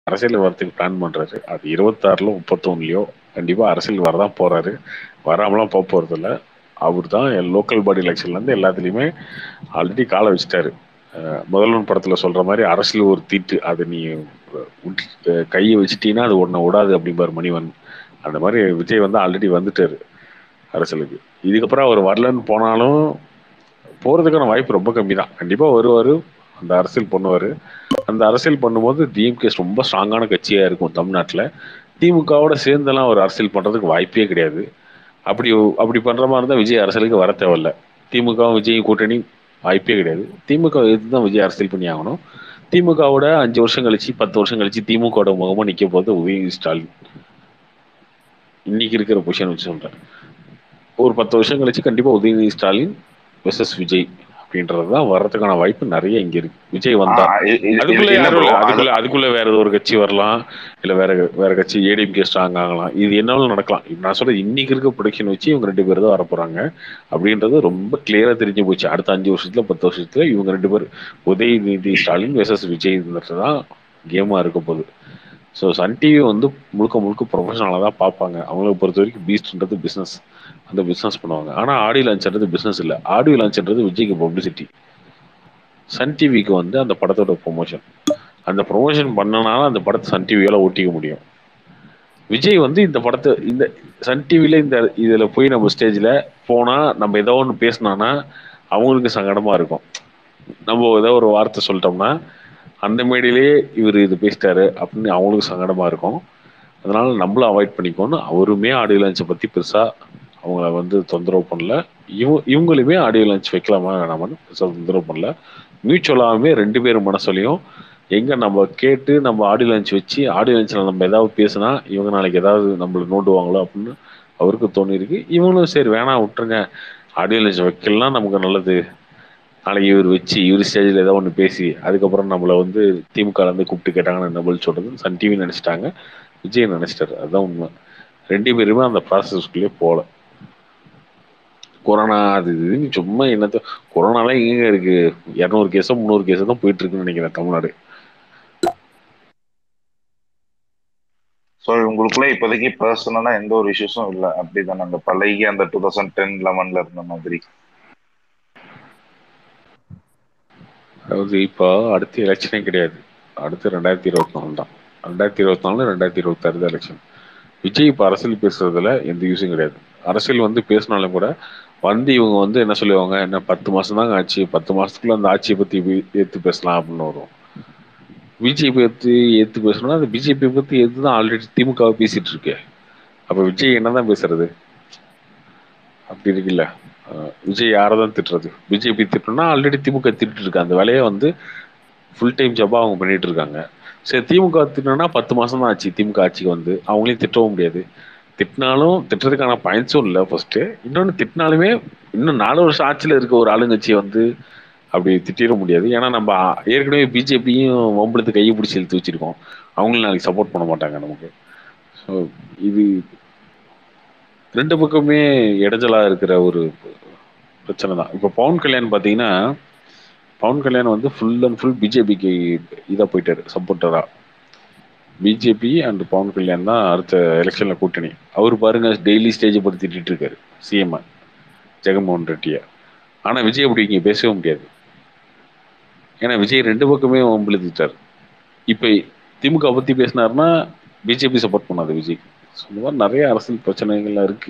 அரசியல் வரத்துக்கு பிளான் பண்றாரு அது இருபத்தாறுல முப்பத்தொன்னுலயோ கண்டிப்பா அரசியல் வரதான் போறாரு வராமலாம் போக போறது இல்ல அவர் தான் லோக்கல் பாடி எலெக்ஷன்ல இருந்து எல்லாத்துலயுமே ஆல்ரெடி காலை வச்சுட்டாரு அஹ் முதல்வன் படத்துல சொல்ற மாதிரி அரசியல் ஒரு தீட்டு அது நீ உட்- அஹ் கையை வச்சுட்டீங்கன்னா அது உன்னை விடாது அப்படிம்பாரு மணிவன் அந்த மாதிரி விஜய் வந்து ஆல்ரெடி வந்துட்டாரு அரசியலுக்கு இதுக்கப்புறம் அவர் வரலன்னு போனாலும் போறதுக்கான வாய்ப்பு ரொம்ப கம்மி தான் கண்டிப்பா வருவாரு அந்த அரசியல் பண்ணுவாரு அந்த அரசியல் பண்ணும்போது டிஎம்கே ரொம்ப ஸ்ட்ராங்கான கட்சியா இருக்கும் தமிழ்நாட்டுல திமுகவோட சேர்ந்தெல்லாம் ஒரு அரசியல் பண்றதுக்கு வாய்ப்பே கிடையாது அப்படி அப்படி பண்ற மாதிரி இருந்தா விஜய் அரசியலுக்கு வர தேவையில்ல திமுகவும் விஜய் கூட்டணி வாய்ப்பே கிடையாது திமுக எதிர்த்து தான் விஜய் அரசியல் பண்ணி ஆகணும் திமுகவோட அஞ்சு வருஷம் கழிச்சு பத்து வருஷம் கழிச்சு திமுகவோட முகமா நிக்க போது உதயநிதி ஸ்டாலின் இன்னைக்கு இருக்கிற பொசிஷன் வச்சு சொல்றேன் ஒரு பத்து வருஷம் கழிச்சு கண்டிப்பா உதயநிதி ஸ்டாலின் வெர்சஸ் விஜய் அப்படின்றது தான் வர்றதுக்கான வாய்ப்பு நிறைய இங்க இருக்கு விஜய் வந்தா ஆ, இ- இ- அதுக்குள்ள இல்ல யாரும் bro, இல்ல அது- அதுக்குள்ள அதுக்குள்ள வேற ஏதோ ஒரு கட்சி வரலாம் இல்ல வேற வேற கட்சி ஏடிஎம்கே ஸ்ட்ராங் ஆகலாம் இது என்னாலும் நடக்கலாம் இப்ப நான் சொல்றது இன்னைக்கு இருக்க ப்ரொடக்ஷன் வச்சு இவங்க ரெண்டு பேர் தான் வரப்போறாங்க அப்படின்றது ரொம்ப கிளியரா தெரிஞ்சு போச்சு அடுத்த அஞ்சு வருஷத்துல பத்து வருஷத்துல இவங்க ரெண்டு பேர் உதயநிதி ஸ்டாலின் வெர்சஸ் விஜய் தான் கேமா இருக்க போகுது ஸோ சன் டிவி வந்து முழுக்க முழுக்க ப்ரொஃபஷனலாக தான் பார்ப்பாங்க அவங்கள பொறுத்த வரைக்கும் பீஸ்ட்ன்றது பிஸ்னஸ் அந்த பிஸ்னஸ் பண்ணுவாங்க ஆனால் ஆடியோ லான்ச்ன்றது பிஸ்னஸ் இல்லை ஆடியோ லான்ச்ன்றது விஜய்க்கு பப்ளிசிட்டி சன் டிவிக்கு வந்து அந்த படத்தோட ப்ரொமோஷன் அந்த ப்ரொமோஷன் பண்ணனால அந்த படத்தை சன் டிவியால ஓட்டிக்க முடியும் விஜய் வந்து இந்த படத்தை இந்த சன் டிவில இந்த இதுல போய் நம்ம ஸ்டேஜ்ல போனா நம்ம ஏதோ ஒன்று பேசினோம்னா அவங்களுக்கு சங்கடமா இருக்கும் நம்ம ஏதோ ஒரு வார்த்தை சொல்லிட்டோம்னா அந்த மேடையிலேயே இவர் இது பேசிட்டாரு அப்படின்னு அவங்களுக்கு சங்கடமா இருக்கும் அதனால நம்மளும் அவாய்ட் பண்ணிக்கோன்னு அவருமே ஆடியோ லான்ச்சை பத்தி பெருசா அவங்கள வந்து தொந்தரவு பண்ணல இவ இவங்களுமே ஆடியோ லான்ச் வைக்கலாமா வேணாமான்னு பெருசா தொந்தரவு பண்ணல மியூச்சுவலாகவே ரெண்டு பேர் மனசுலையும் எங்க நம்ம கேட்டு நம்ம ஆடியோ லான்ச் வச்சு ஆடியோ லான்ச்சில் நம்ம ஏதாவது பேசினா இவங்க நாளைக்கு ஏதாவது நம்மளுக்கு நோண்டுவாங்களோ அப்படின்னு அவருக்கு தோணியிருக்கு இவங்களும் சரி வேணாம் விட்டுருங்க ஆடியோ லான்ச் வைக்கலாம் நமக்கு நல்லது நாளைக்கு இவர் வச்சு இவர் ஸ்டேஜில் ஏதோ ஒன்று பேசி அதுக்கப்புறம் நம்மளை வந்து திமுக இருந்து கூப்பிட்டு கேட்டாங்கன்னு என்ன பதில் சொல்றது சன் டிவி நினைச்சிட்டாங்க விஜய் நினைச்சிட்டாரு அதுதான் உண்மை ரெண்டு பேருமே அந்த ப்ராசஸ்க்குள்ளேயே போகல கொரோனா அது இதுன்னு சும்மா என்னத்த கொரோனாலாம் எங்க இருக்கு இரநூறு கேஸோ முந்நூறு கேஸோ தான் போயிட்டு இருக்குன்னு நினைக்கிறேன் தமிழ்நாடு ஸோ உங்களுக்குள்ள இப்போதைக்கு பர்சனலா எந்த ஒரு இஷ்யூஸும் இல்லை அப்படிதானே அந்த பழைய அந்த டூ தௌசண்ட் டென் லெவன்ல இருந்த மாதிரி அதாவது இப்போ அடுத்த எலெக்ஷனே கிடையாது அடுத்து ரெண்டாயிரத்தி இருபத்தி நாலு தான் ரெண்டாயிரத்தி இருபத்தி நாலு ரெண்டாயிரத்தி இருபத்தாறு தான் எலெக்ஷன் விஜய் இப்போ அரசியல் பேசுறதுல எந்த யூஸும் கிடையாது அரசியல் வந்து பேசினாலும் கூட வந்து இவங்க வந்து என்ன சொல்லுவாங்க என்ன பத்து மாசம் தாங்க ஆச்சு பத்து மாசத்துக்குள்ள அந்த ஆட்சியை பத்தி வி- ஏத்து பேசலாம் அப்படின்னு வரும் பிஜேபி பத்தி ஏத்து பேசணும்னா அந்த பிஜேபி பத்தி எது தான் ஆல்ரெடி திமுக பேசிட்டு இருக்கு அப்ப விஜய் என்னதான் பேசுறது அப்படி இருக்குல்ல அஹ் விஜய் யாரை தான் திட்டுறது பிஜேபி திட்டணும்னா ஆல்ரெடி திமுக திட்டு இருக்கு அந்த வேலையை வந்து ஃபுல் டைம் ஜாபா அவங்க பண்ணிட்டு இருக்காங்க சரி திமுக திட்டணும்னா பத்து மாசம் தான் ஆச்சு திமுக ஆட்சிக்கு வந்து அவங்களையும் திட்டவும் முடியாது திட்டினாலும் திட்டுறதுக்கான பாயிண்ட்ஸும் இல்லை ஃபர்ஸ்ட் இன்னொன்று திட்டினாலுமே இன்னும் நாலு வருஷம் ஆட்சியில் இருக்க ஒரு ஆளுங்கட்சியை வந்து அப்படி திட்டிட முடியாது ஏன்னா நம்ம ஏற்கனவே பிஜேபியும் ஒம்பளத்து கையை பிடிச்சி இழுத்து வச்சிருக்கோம் அவங்களும் நாளைக்கு சப்போர்ட் பண்ண மாட்டாங்க நமக்கு ஸோ இது ரெண்டு பக்கமே இடைஞ்சலா இருக்கிற ஒரு பிரச்சனை தான் இப்போ பவன் கல்யாண் பார்த்தீங்கன்னா பவன் கல்யாண் வந்து ஃபுல் அண்ட் ஃபுல் பிஜேபிக்கு இதாக போயிட்டாரு சப்போர்ட்டரா பிஜேபி அண்ட் பவன் கல்யாண் தான் அடுத்த எலெக்ஷன்ல கூட்டணி அவர் பாருங்க டெய்லி ஸ்டேஜ் படுத்தி திட்டிட்டு இருக்காரு சிஎம் ஜெகன்மோகன் ரெட்டியை ஆனா விஜய் அப்படி இங்க பேசவே முடியாது ஏன்னா விஜய் ரெண்டு பக்கமே ஒம்பளுத்திட்டார் இப்போ திமுக பத்தி பேசினாருன்னா பிஜேபி சப்போர்ட் பண்ணாது விஜய் ஸோ இந்த மாதிரி நிறைய அரசியல் பிரச்சனைகள்லாம் இருக்கு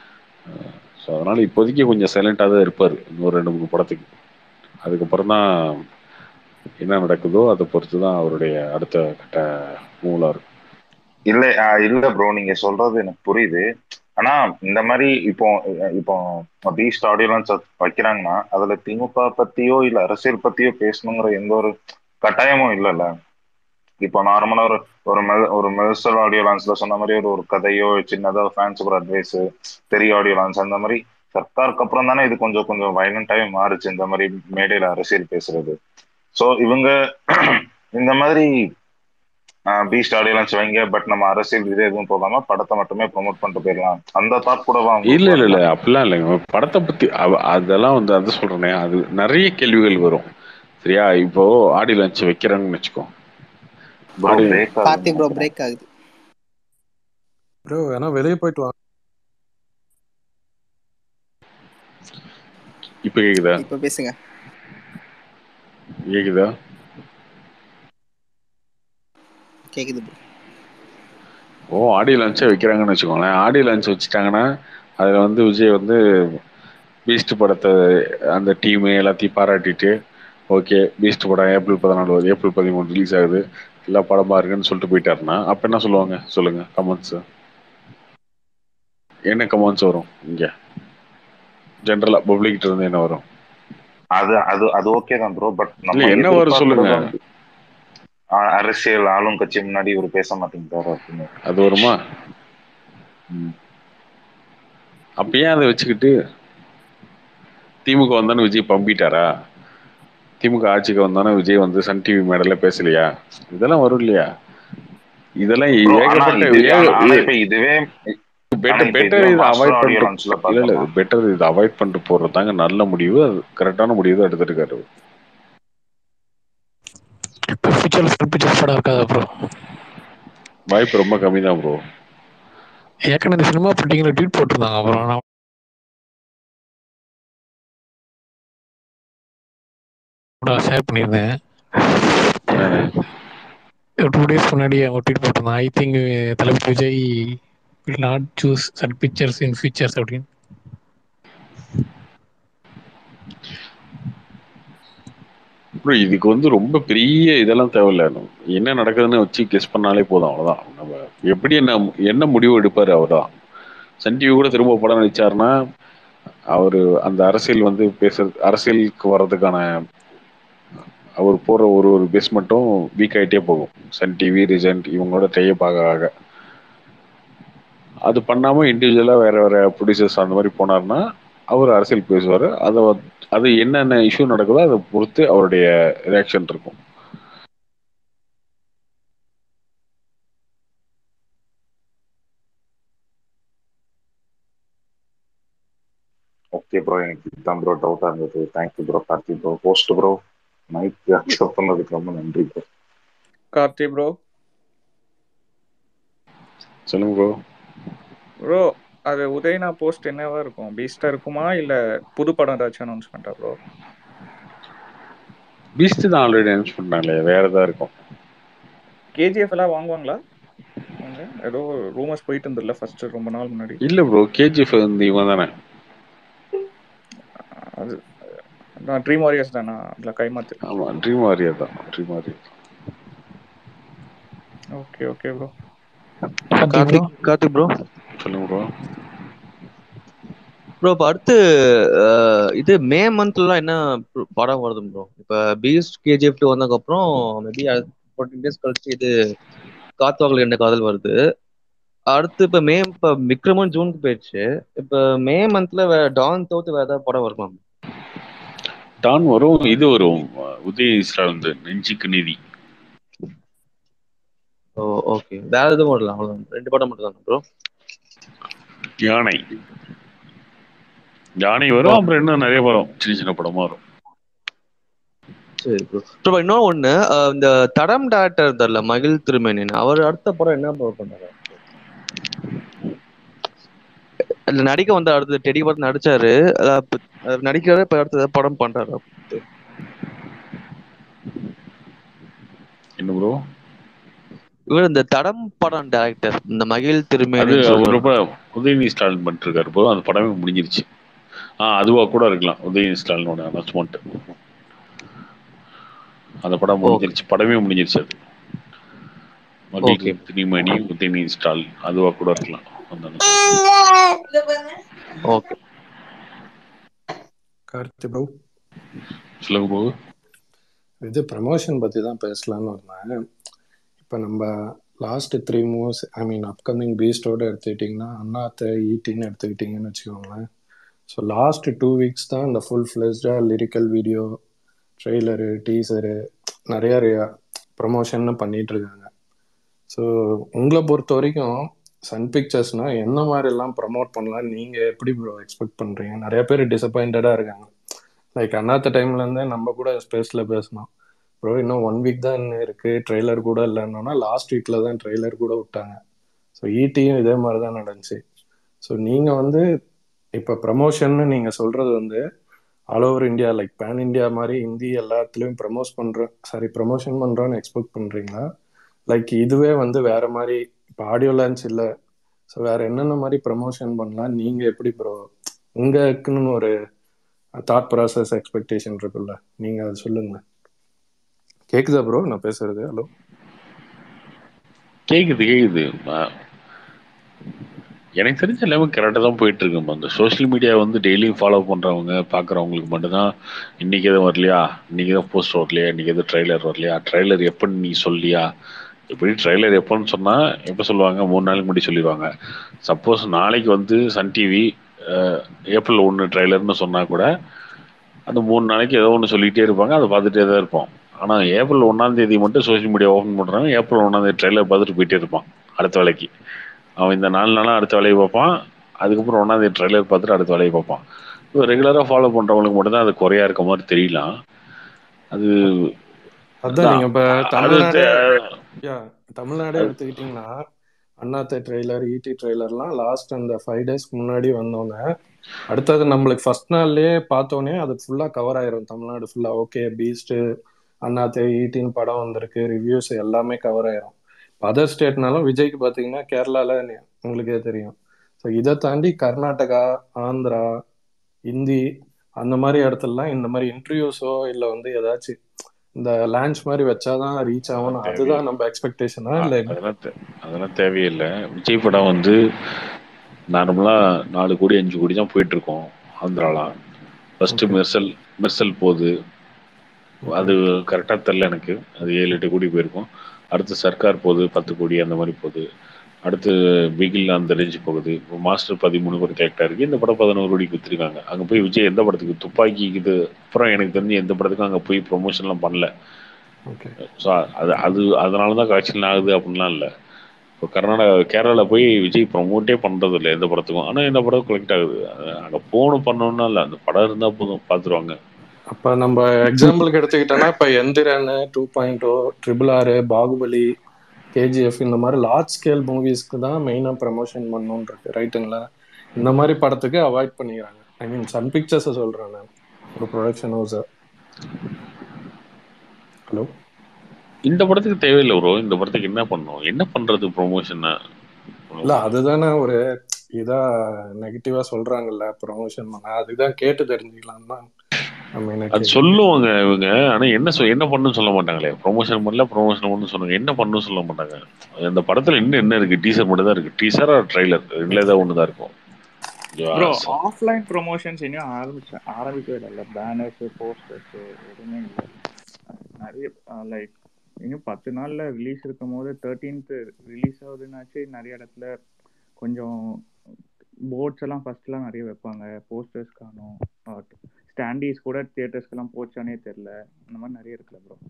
ஸோ அதனால இப்போதைக்கு கொஞ்சம் சைலண்டாக தான் இருப்பார் இன்னொரு ரெண்டு மூணு படத்துக்கு அதுக்கப்புறம் தான் என்ன நடக்குதோ அதை பொறுத்து தான் அவருடைய அடுத்த கட்ட மூலாக இருக்கும் இல்ல ஆஹ் இல்ல ப்ரோ நீங்க சொல்றது எனக்கு புரியுது ஆனா இந்த மாதிரி இப்போ இப்போ பீஸ்ட் ஆடியோலாம் வைக்கிறாங்கன்னா அதுல திமுக பத்தியோ இல்ல அரசியல் பத்தியோ பேசணுங்கிற எந்த ஒரு கட்டாயமும் இல்லைல்ல இப்போ நார்மலா ஒரு ஒரு மெல் ஒரு மெர்சல் ஆடியோ லான்ஸ்ல சொன்ன மாதிரி ஒரு ஒரு கதையோ சின்னதா ஃபேன்ஸுக்கு ஒரு அட்வைஸ் பெரிய ஆடியோ லான்ஸ் அந்த மாதிரி சர்க்காருக்கு அப்புறம் தானே இது கொஞ்சம் கொஞ்சம் வயலண்டாவே மாறுச்சு இந்த மாதிரி மேடையில அரசியல் பேசுறது சோ இவங்க இந்த மாதிரி பீஸ்ட் ஆடியோ லான்ச் வைங்க பட் நம்ம அரசியல் இது எதுவும் போகாம படத்தை மட்டுமே ப்ரொமோட் பண்ணிட்டு போயிடலாம் அந்த தாட் கூடவா இல்ல இல்ல இல்ல அப்படிலாம் இல்லைங்க படத்தை பத்தி அவ- அதெல்லாம் வந்து அது சொல்றேனே அது நிறைய கேள்விகள் வரும் சரியா இப்போ ஆடி லான்ச் வைக்கிறாங்கன்னு வச்சுக்கோ bro audio break Karthi bro break ஆகுது ப்ரோ வேணா வெளியே போயிட்டு வாங்க இப்ப கேக்குதா இப்ப பேசுங்க கேக்குதா கேக்குது ப்ரோ ஓ ஆடியோ லான்ச்சே வைக்கிறாங்கன்னு வச்சுக்கோங்களேன் ஆடியோ லான்ச் வச்சுட்டாங்கன்னா அதுல வந்து விஜய் வந்து பீஸ்ட் படத்தை அந்த டீம் எல்லாத்தையும் பாராட்டிட்டு ஓகே பீஸ்ட் படம் ஏப்ரல் பதினாலு வருது ஏப்ரல் பதிமூணு ரிலீஸ் ஆகுது எல்லா படமா இருக்குன்னு சொல்லிட்டு போயிட்டாருன்னா அப்ப என்ன சொல்லுவாங்க சொல்லுங்க கமெண்ட்ஸ் என்ன கமெண்ட்ஸ் வரும் இங்க ஜென்ரலா பப்ளிக் இருந்து என்ன வரும் அது அது அது ஓகே தான் ப்ரோ பட் இல்ல நம்ம என்ன வரும் சொல்லுங்க எதிர்பார்க்கறது வந்து ஆ- அரசியல் ஆளும் கட்சி முன்னாடி இவர் பேச மாட்டேங்கிறாரு அப்படின்னு அது வருமா ம். அப்ப ஏன் அதை வச்சுக்கிட்டு திமுக வந்தானே விஜய் பம்பிட்டாரா திமுக ஆட்சிக்கு வந்தானே விஜய் வந்து சன் டிவி மேடல பேசலையா இதெல்லாம் வரும் இல்லையா இதெல்லாம் Bro, ஆனா ஏகப்பட்ட இது ஆனா- ஆனா ஏக- இப்ப இதுவே ஆனா பெட்டர் இப்ப பெட்டர் இதுவே இதை master அவாய்ட் audio பண்ணிட்டு launch ல இல்ல இல்ல பார்த்தோம்னா, பெட்டர் இதை அவாய்ட் பண்ணிட்டு போறதுதாங்க நல்ல முடிவு அது கரெக்டான முடிவு தான் எடுத்திருக்காரு அவர். இப்போ ஃபியூச்சர்ல சன் பிக்சர்ஸ் படம் இருக்காதா ப்ரோ வாய்ப்பு ரொம்ப கம்மி தான் ப்ரோ ஏற்கனவே இந்த சினிமா பிரிண்டிங்ல ட்வீட் போட்டிருந்தாங்க அப்புறம் நான் கூட ஷேர் பண்ணியிருந்தேன் டூ டேஸ் முன்னாடி அவங்க ட்வீட் போட்டிருந்தாங்க I think Thalapathy Vijay will not choose Sun Pictures in futures அப்படின்னு ப்ரோ இதுக்கு வந்து ரொம்ப பெரிய இதெல்லாம் தேவையில்ல என்ன நடக்குதுன்னு வச்சு கெஸ் பண்ணாலே போதும் அவ்வளவுதான் நம்ம எப்படி என்ன என்ன முடிவு எடுப்பாரு அவர்தான் சன் டிவி கூட திரும்ப படம் நடிச்சாருன்னா அவரு அந்த அரசியல் வந்து பேசுறது அரசியலுக்கு வர்றதுக்கான அவர் போற ஒரு ஒரு பேஸ் மட்டும் வீக் ஆயிட்டே போகும் சன் டிவி ரிசன்ட் இவங்களோட டைப் ஆக ஆக அது பண்ணாம இண்டிவிஜுவலா வேற வேற ப்ரொடியூசர்ஸ் அந்த மாதிரி போனாருன்னா அவர் அரசியல் பேசுவாரு அதை அது என்னென்ன இஷ்யூ நடக்குதோ அதை பொறுத்து அவருடைய ரியாக்ஷன் இருக்கும் ஓகே ப்ரோ எனக்கு இதுதான் ப்ரோ டவுட்டா இருந்தது thank you bro Karthi bro post bro mike accept பண்ணதுக்கு ரொம்ப நன்றி ப்ரோ கார்த்தி ப்ரோ சொல்லுங்க ப்ரோ ப்ரோ அது உதயனா போஸ்ட் என்னவா இருக்கும் பீஸ்டா இருக்குமா இல்ல புது படம் ஏதாச்சும் அனௌன்ஸ் பண்ணிட்டா ப்ரோ பீஸ்ட் தான் ஆல்ரெடி அனௌன்ஸ் பண்ணாங்களே வேற ஏதாவது இருக்கும் கேஜிஎஃப் எல்லாம் வாங்குவாங்களா அவங்க ஏதோ ரூமர்ஸ் போயிட்டு இருந்ததுல ஃபர்ஸ்ட் ரொம்ப நாள் முன்னாடி இல்ல ப்ரோ கேஜிஎஃப் வந்து இவன் தானே அது நான் ட்ரீம் வாரியர்ஸ் தானா அதில் கைமாத்து ஆமா ட்ரீம் வாரியர் தான் Dream Warrior okay okay bro Karthik Karthik bro சொல்லுங்க ப்ரோ ப்ரோ இப்போ அடுத்து அஹ், இது மே மந்த்லாம் என்ன படம் வருது ப்ரோ இப்போ பீஸ்ட் கேஜிஎஃப் டூ வந்ததுக்கப்புறம் மேபி ஃபோர்டீன் டேஸ் கழிச்சு இது காத்துவாக்கல் என்ற காதல் வருது அடுத்து இப்போ மே இப்போ விக்ரமன் ஜூனுக்கு போயிடுச்சு இப்போ மே மந்த்ல டான் தவிர்த்து வேற ஏதாவது படம் வருமா டான் வரும் இது வரும் உதய இஸ்ரால் வந்து நெஞ்சுக்கு நீதி ஓ ஓகே வேற எதுவும் வரலாம் அவ்வளோதான் ரெண்டு படம் மட்டும் தான் ப்ரோ யானை யானை வரும் அப்புறம் இன்னும் நிறைய வரும் சின்ன சின்ன படமா வரும் சரி ப்ரோ ப்ரோ இன்னொன்று ஒன்று இந்த தடம் டேரக்டர் இருந்தார்ல மகிழ் திருமேனின் அவர் அடுத்த படம் என்ன ப்ரோ பண்ணாரு இல்ல நடிக்க வந்த அடுத்த டெடி படம் நடிச்சாரு அதான் இப்ப- அவர் நடிக்கிறாரு இப்ப அடுத்த ஏதாவது படம் பண்றாரு என்ன ப்ரோ இவர் இந்த தடம் படம் டைரக்டர் இந்த மகிழ் அது திருமேனி அவர் ரொம்ப உதயநிதி ஸ்டாலின் பண்ணிட்டு இருக்காரு ப்ரோ அந்த படமே முடிஞ்சிருச்சு ஆ அதுவா கூட இருக்கலாம் உதயநிதி ஸ்டாலினோட அனௌன்ஸ்மெண்ட் அந்த படம் முடிஞ்சிருச்சு படமே முடிஞ்சிருச்சு அது Okay. மகிழ் திணிமணி உதயநிதி ஸ்டாலின் அதுவா கூட இருக்கலாம் அந்த announcement. ஓகே கார்த்தி ப்ரோ சொல்லுங்க ப்ரோ இது ப்ரமோஷன் பற்றி தான் பேசலாம்னு வந்தேன் இப்போ நம்ம last three moves I mean upcoming பீஸ்டோட எடுத்துக்கிட்டிங்கன்னா அண்ணாத்த ஈட்டின்னு எடுத்துக்கிட்டிங்கன்னு வச்சுக்கோங்களேன் ஸோ லாஸ்ட் டூ வீக்ஸ் தான் இந்த ஃபுல் ஃப்ளெஸ்டாக லிரிக்கல் வீடியோ ட்ரெய்லரு டீசரு நிறைய ப்ரமோஷன்னு பண்ணிட்டு இருக்காங்க ஸோ உங்களை பொறுத்த வரைக்கும் சன் பிக்சர்ஸ்னால் எந்த மாதிரிலாம் ப்ரமோட் பண்ணலாம் நீங்கள் எப்படி ப்ரோ எக்ஸ்பெக்ட் பண்ணுறீங்க நிறைய பேர் டிசப்பாயிண்டடாக இருக்காங்க லைக் அண்ணாத்த டைம்லேருந்தே நம்ம கூட ஸ்பேஸில் பேசணும் ப்ரோ இன்னும் ஒன் வீக் தான் இன்னும் இருக்கு ட்ரெய்லர் கூட இல்லைன்னா லாஸ்ட் வீக்ல தான் ட்ரெய்லர் கூட விட்டாங்க ஸோ ஈட்டியும் இதே மாதிரி தான் நடந்துச்சு ஸோ நீங்க வந்து இப்போ ப்ரமோஷன்னு நீங்க சொல்றது வந்து all over India like pan India மாதிரி ஹிந்தி எல்லாத்துலேயும் ப்ரமோஸ் பண்றோம் சாரி ப்ரமோஷன் பண்றோம்னு எக்ஸ்பெக்ட் பண்றீங்களா லைக் இதுவே வந்து வேற மாதிரி இப்போ ஆடியோ லான்ச் இல்லை ஸோ வேற என்னென்ன மாதிரி ப்ரமோஷன் பண்ணலாம் நீங்க எப்படி ப்ரோ உங்களுக்குன்னு ஒரு தாட் ப்ராசஸ் எக்ஸ்பெக்டேஷன் இருக்குல்ல நீங்க அதை சொல்லுங்க கேக்குதா ப்ரோ நான் பேசுறது ஹலோ கேக்குது கேக்குது ஆ, எனக்கு தெரிஞ்ச எல்லாமே கரெக்டாக தான் போயிட்டு இருக்கு அந்த சோஷியல் மீடியா வந்து டெய்லியும் ஃபாலோ பண்றவங்க பார்க்குறவங்களுக்கு மட்டும்தான் இன்னைக்கு எதுவும் வரலையா இன்னைக்கு எதுவும் போஸ்ட் வரலையா இன்னைக்கு எதுவும் ட்ரைலர் வரலையா ட்ரைலர் எப்போன்னு நீ சொல்லியா எப்படி ட்ரைலர் எப்போன்னு சொன்னா எப்போ சொல்லுவாங்க மூணு நாளைக்கு முன்னாடி சொல்லிடுவாங்க சப்போஸ் நாளைக்கு வந்து சன் டிவி ஏப்ரல் ஒன்று ட்ரைலர்னு சொன்னா கூட அந்த மூணு நாளைக்கு ஏதோ ஒன்று சொல்லிகிட்டே இருப்பாங்க அதை பார்த்துட்டே தான் இருப்போம் ஆனால் ஏப்ரல் ஒன்றாம் தேதி மட்டும் சோஷியல் மீடியா ஓப்பன் பண்ணுறாங்க ஏப்ரல் ஒன்றாம் தேதி ட்ரெயிலர் பார்த்துட்டு போயிட்டே இருப்பான் அடுத்த வேலைக்கு அவன் இந்த நாலு நாளாக அடுத்த வேலையை பார்ப்பான் அதுக்கப்புறம் ஒன்றாம் தேதி ட்ரெய்லர் பார்த்துட்டு அடுத்த வேலையை பார்ப்பான் இப்போ ரெகுலராக ஃபாலோ பண்ணுறவங்களுக்கு மட்டும்தான் அது குறையா இருக்க மாதிரி தெரியலாம் அது அதான் நீங்க இப்ப அது தமிழ்நாடு தெ- யா தமிழ்நாடே எடுத்துக்கிட்டீங்கன்னா அண்ணாத்தை ட்ரெய்லர் ஈடி ட்ரெய்லர்லாம் லாஸ்ட் அந்த ஃபைவ் டேஸ்க்கு முன்னாடி வந்தோன்னே அடுத்தது நம்மளுக்கு ஃபர்ஸ்ட் நாள்லயே பார்த்தோன்னே அது ஃபுல்லா கவர் ஆயிரும் தமிழ்நாடு ஃபுல்லா ஓகே பீஸ்ட் அண்ணாத்தை ஈட்டின்னு படம் வந்திருக்கு ரிவ்யூஸ் எல்லாமே கவர் ஆயிரும் அதர் ஸ்டேட்னாலும் விஜய்க்கு பார்த்தீங்கன்னா கேரளால நி- உங்களுக்கே தெரியும் ஸோ இதை தாண்டி கர்நாடகா ஆந்திரா இந்தி அந்த மாதிரி இடத்துலலாம் இந்த மாதிரி இன்டர்வியூஸோ இல்லை வந்து ஏதாச்சும் இந்த லான்ச் மாதிரி வச்சாதான் ரீச் ஆகணும் தேவையில்லை அதுதான் நம்ம எக்ஸ்பெக்டேஷனா இல்லை என்ன அதெல்லாம் தே- அதெல்லாம் தேவையில்லை விஜய் படம் வந்து நார்மலா நாலு கோடி அஞ்சு கோடி தான் போயிட்டு இருக்கோம் ஆந்திராலாம் ஃபர்ஸ்ட் ஓகே மெர்சல் மெர்சல் போகுது ஓகே அது கரெக்டா தெரில எனக்கு அது ஏழு எட்டு கோடி போயிருக்கும் அடுத்து சர்க்கார் போகுது பத்து கோடி அந்த மாதிரி போகுது அடுத்து பிகில் அந்த ரேஞ்ச் போகுது இப்போ மாஸ்டர் பதிமூணு கோடி கரெக்டாக இருக்கு இந்த படம் பதினோரு கோடிக்கு வித்துருக்காங்க அங்கே போய் விஜய் எந்த படத்துக்கு துப்பாக்கி இது அப்புறம் எனக்கு தெரிஞ்சு எந்த படத்துக்கும் அங்கே போய் ப்ரொமோஷன்லாம் பண்ணல ஓகே ஸோ அது அது அதனால தான் கலெக்ஷன் ஆகுது அப்படின்லாம் இல்லை இப்போ கர்நாடகா கேரளாவில் போய் விஜய் ப்ரொமோட்டே பண்ணுறது இல்லை எந்த படத்துக்கும் ஆனால் எந்த படம் கலெக்ட் ஆகுது அங்கே போகணும் பண்ணணும்னா இல்லை அந்த படம் இருந்தால் போதும் பார்த்துருவாங்க அப்ப நம்ம எக்ஸாம்பிளுக்கு எடுத்துக்கிட்டோம்னா இப்ப Enthiran two point O triple R Baahubali KGF இந்த மாதிரி லார்ஜ் ஸ்கேல் மூவிஸ்க்கு தான் மெயினா ப்ரமோஷன் பண்ணணும் இருக்கு ரைட்டுங்களா இந்த மாதிரி படத்துக்கு அவாய்ட் பண்ணிக்கிறாங்க ஐ மீன் சன் பிக்சர்ஸை சொல்றேன் நான் ஒரு ப்ரொடக்ஷன் ஹவுஸ் ஹலோ இந்த படத்துக்கு தேவையில்லை ப்ரோ இந்த படத்துக்கு என்ன பண்ணணும் என்ன பண்றது ப்ரொமோஷனா இல்ல அதுதானே ஒரு இதா நெகட்டிவா சொல்றாங்கல்ல ப்ரொமோஷன் பண்ண அதுதான் கேட்டு தெரிஞ்சுக்கலாம் தான் நம்ம என்ன அது கேக்குறோம் சொல்லுவாங்க இவங்க ஆனா என்ன சொ என்ன பண்ணணும்னு சொல்ல மாட்டாங்களே ப்ரொமோஷன் பண்ணல ப்ரொமோஷன் பண்ணு சொன்னாங்க என்ன பண்ணணும்னு சொல்ல மாட்டாங்க அந்த படத்துல இன்னும் என்ன இருக்கு டீசர் மட்டும் தான் இருக்கு டீசர் ட்ரைலர் ரெண்டுல ஏதாவது ஒன்று தான் இருக்கும் ஓகேவா? ப்ரோ So, ஆஃப்லைன் ப்ரொமோஷன்ஸ் இன்னும் ஆரம்பிச்ச ஆரம்பிக்கவே இல்லை பேனர்ஸ் போஸ்டர்ஸ் எதுவுமே இல்லை நிறைய லைக் இன்னும் பத்து நாள்ல ரிலீஸ் இருக்கும் போது தேர்ட்டீன்த் ரிலீஸ் ஆகுதுன்னாச்சு நிறைய இடத்துல கொஞ்சம் போர்ட்ஸ் எல்லாம் ஃபர்ஸ்ட்லாம் நிறைய வைப்பாங்க போஸ்டர்ஸ் காணும் ஸ்டாண்டீஸ் கூட தியேட்டர்ஸ்க்கெல்லாம் போச்சானே தெரில அந்த மாதிரி நிறைய இருக்குல்ல ப்ரோ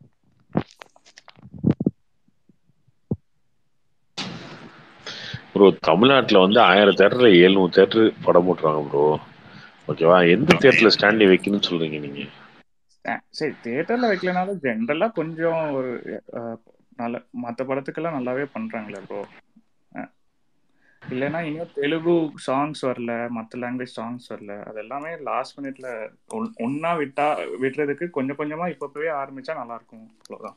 ப்ரோ தமிழ்நாட்டுல வந்து ஆயிரம் தேட்டர்ல எழுநூறு தேட்டர் படம் போட்டுருவாங்க ப்ரோ ஓகேவா எந்த தேட்டர்ல ஸ்டாண்டி வைக்கணும்னு சொல்றீங்க நீங்க அஹ் சரி தியேட்டர்ல வைக்கலனாலும் ஜென்ரலா கொஞ்சம் ஒரு அஹ், நல்ல மற்ற படத்துக்கெல்லாம் நல்லாவே பண்றாங்களே ப்ரோ இல்லைன்னா இன்னும் தெலுங்கு சாங்ஸ் வரல மற்ற லாங்குவேஜ் சாங்ஸ் வரல அது எல்லாமே லாஸ்ட் மினிட்ல ஒன்னா விட்டா விடுறதுக்கு கொஞ்சம் கொஞ்சமா இப்பவே ஆரம்பிச்சா நல்லா இருக்கும் அவ்வளவுதான்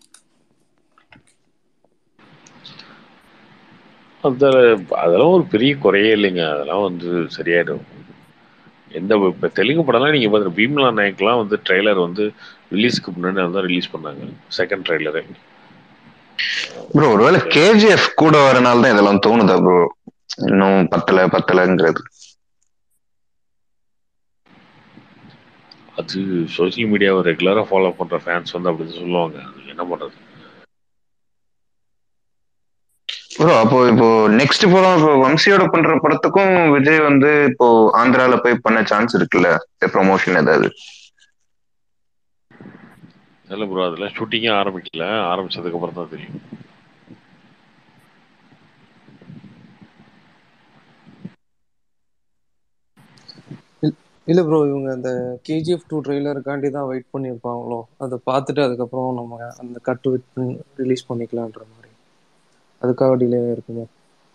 அந்த அதெல்லாம் ஒரு பெரிய குறையே இல்லைங்க அதெல்லாம் வந்து சரியாயிடும் எந்த இப்போ தெலுங்கு படம்லாம் நீங்கள் பார்த்து பீம்லா நாயக்லாம் வந்து ட்ரெய்லர் வந்து ரிலீஸ்க்கு முன்னாடி தான் ரிலீஸ் பண்ணாங்க செகண்ட் ட்ரெய்லரு ப்ரோ ஒருவேளை கேஜிஎஃப் கூட வரனால தான் இதெல்லாம் தோணுதா ப்ரோ இன்னும் பத்தல பத்தலங்கிறது அது சோஷியல் மீடியாவை ரெகுலராக ஃபாலோ பண்ணுற ஃபேன்ஸ் வந்து அப்படி தான் சொல்லுவாங்க அது என்ன பண்ணுறது ப்ரோ அப்போ இப்போ நெக்ஸ்ட் படம் இப்போ வம்சியோட பண்ற படத்துக்கும் விஜய் வந்து இப்போ ஆந்திரால போய் பண்ண சான்ஸ் இருக்குல்ல ப்ரொமோஷன் ஏதாவது இல்லை ப்ரோ அதெல்லாம் ஷூட்டிங்கே ஆரம்பிக்கல ஆரம்பிச்சதுக்கு அப்புறம் தான் தெரியும் இல்ல ப்ரோ இவங்க அந்த கேஜிஎஃப் டூ ட்ரெய்லருக்காண்டி தான் வெயிட் பண்ணியிருப்பாங்களோ அதை பார்த்துட்டு அதுக்கப்புறம் நம்ம அந்த கட் வெயிட் பண்ணி ரிலீஸ் பண்ணிக்கலான்ற மாதிரி அதுக்காக டிலே இருக்குமோ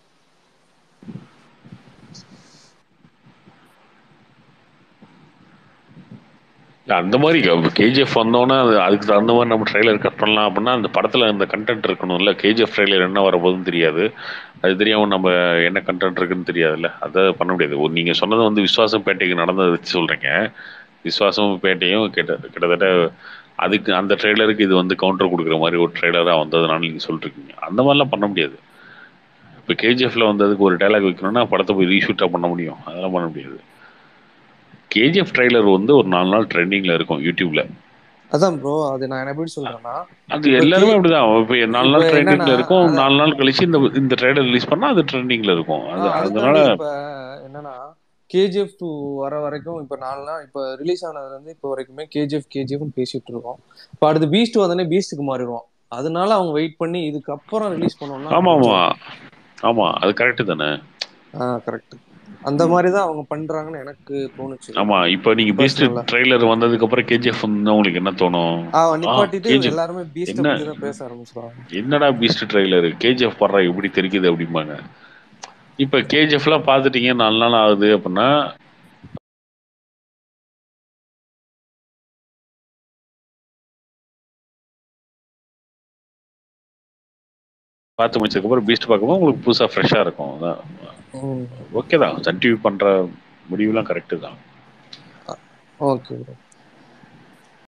இல்ல, அந்த மாதிரி கேஜிஎஃப் வந்தோன்னா அது அதுக்கு தகுந்த மாதிரி நம்ம ட்ரெய்லர் கட் பண்ணலாம் அப்படின்னா அந்த படத்துல அந்த கண்டென்ட் இருக்கணும்ல கேஜிஎஃப் ட்ரெய்லர் என்ன வரப்போகுதுன்னு தெரியாது அது தெரியாம நம்ம என்ன கண்டென்ட் இருக்குன்னு தெரியாதுல்ல அதை பண்ண முடியாது ஒரு நீங்க சொன்னது வந்து விஸ்வாசம் பேட்டைக்கு நடந்ததை வச்சு சொல்றீங்க விஸ்வாசம் பேட்டையும் கிட்ட கிட்டத்தட்ட அதுக்கு அந்த ட்ரெய்லருக்கு இது வந்து கவுண்டர் கொடுக்குற மாதிரி ஒரு ட்ரெய்லராக வந்ததுனால நீங்க சொல்லிருக்கீங்க அந்த மாதிரிலாம் பண்ண முடியாது இப்போ கேஜிஎஃப்ல வந்ததுக்கு ஒரு டைலாக் வைக்கணும்னா படத்தை போய் ரீஷூட்டாக பண்ண முடியும் அதெல்லாம் பண்ண முடியாது கேஜிஎஃப் ட்ரெய்லர் வந்து ஒரு நாலு நாள் ட்ரெண்டிங்ல இருக்கும் யூடியூப்ல அதான் ப்ரோ அது நான் என்ன எப்படி சொல்றேன்னா அது இப்ப எல்லாருமே கே- அப்படிதான் இப்போ நாலு இப்ப நாள் ட்ரெண்டிங்ல என்னன்னா இருக்கும் அதான் நாலு நாள் கழிச்சு இந்த இந்த ட்ரெய்லர் ரிலீஸ் பண்ணா அது ட்ரெண்டிங்ல இருக்கும் ஆ, அது அதை அதனால தாண்டி இப்ப என்னன்னா கேஜிஎஃப் டூ வர வரைக்கும் இப்ப நாலு நாள் இப்ப ரிலீஸ் ஆனதுல இருந்து இப்போ வரைக்குமே கேஜிஎஃப் கேஜிஎஃப் பேசிட்டு இருக்கோம் இப்ப அடுத்து பீஸ்ட் வந்தோடனே பீஸ்டுக்கு மாறிடுவோம் அதனால அவங்க வெயிட் பண்ணி இதுக்கப்புறம் ரிலீஸ் பண்ணோம்னா ஆமா ஆமா கொஞ்சம் ஆமா அது கரெக்ட் தானே ஆ கரெக்ட் அந்த மாதிரி தான் அவங்க பண்றாங்கன்னு எனக்கு தோணுச்சு ஆமா இப்போ நீங்க பீஸ்ட் பர்சனலா ட்ரெய்லர் வந்ததுக்கு அப்புறம் கேஜிஎஃப் வந்து உங்களுக்கு என்ன தோணும் ஆ ஆ நிப்பாட்டிட்டு கேஜிஎஃப் எல்லாருமே பீஸ்ட என்ன பத்தி தான் பேச ஆரம்பிச்சிருவாங்க என்னடா பீஸ்ட் ட்ரெய்லர் கேஜிஎஃப் படுறா எப்படி தெரிக்குது அப்படிம்பாங்க இப்போ கேஜிஎஃப்லாம் பார்த்துட்டீங்க நாலு நாள் ஆகுது அப்படின்னா பார்த்து முடிச்சதுக்கப்புறம் பீஸ்ட் பார்க்கும்போது உங்களுக்கு புதுசாக ஃப்ரெஷ்ஷாக இருக்கும் அதான் ம் ஓகே தான் சன் டிவி பண்ணுற முடிவுலாம் கரெக்டு தான் ஓகே ப்ரோ